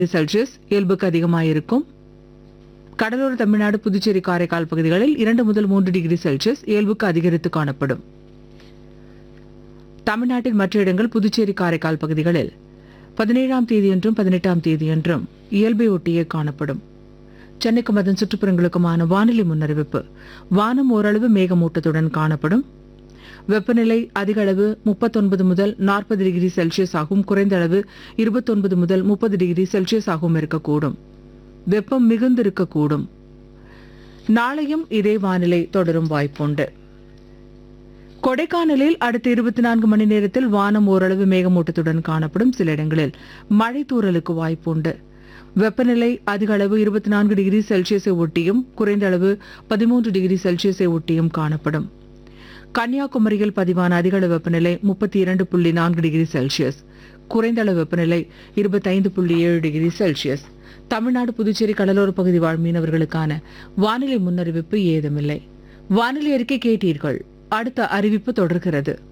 Celsius இயல்புக்கு அதிகமாயிருக்கும் கடலோர தமிழ்நாடு புதுச்சேரி காரைக்கால் பகுதிகளில் இரண்டு முதல் மூன்று டிகிரி செல்சியஸ் இயல்புக்கு அதிகரித்து காணப்படும் தமிழ்நாட்டின் மற்ற இடங்கள் புதுச்சேரி காரைக்கால் பகுதிகளில் பதினேழாம் தேதியன்றும் பதினெட்டாம் தேதியன்றும் இயல்பை ஒட்டியே காணப்படும் சென்னைக்கும் அதன் சுற்றுப்புறங்களுக்குமான வானிலை முன்னறிவிப்பு வானம் ஓரளவு மேகமூட்டத்துடன் காணப்படும் வெப்பநிலை அதிக அளவு முப்பத்தொன்பது முதல் நாற்பது டிகிரி செல்சியஸ் ஆகும் குறைந்த அளவு இருபத்தொன்பது முதல் முப்பது டிகிரி செல்சியஸ் ஆகவும் இருக்கக்கூடும் வெப்பம் மிகுந்திருக்கக்கூடும் நாளையும் இதே வானிலை தொடரும் வாய்ப்புண்டு கொடைக்கானலில் அடுத்த இருபத்தி நான்கு மணி நேரத்தில் வானம் ஓரளவு மேகமூட்டத்துடன் காணப்படும் சில இடங்களில் மழை தூறலுக்கு வாய்ப்புண்டு வெப்பநிலை அதிக அளவு இருபத்தி நான்கு டிகிரி செல்சியஸை ஒட்டியும் குறைந்த அளவு பதிமூன்று டிகிரி செல்சியஸை ஒட்டியும் காணப்படும் கன்னியாகுமரியில் பதிவான அதிக அளவு வெப்பநிலை முப்பத்தி இரண்டு புள்ளி நான்கு டிகிரி செல்சியஸ் குறைந்த அளவு வெப்பநிலை இருபத்தைந்து புள்ளி ஏழு டிகிரி செல்சியஸ் தமிழ்நாடு புதுச்சேரி கடலோர பகுதி வாழ் மீனவர்களுக்கான வானிலை முன்னறிவிப்பு ஏதுமில்லை வானிலை அறிக்கை கேட்டீர்கள் அடுத்த அறிவிப்பு தொடர்கிறது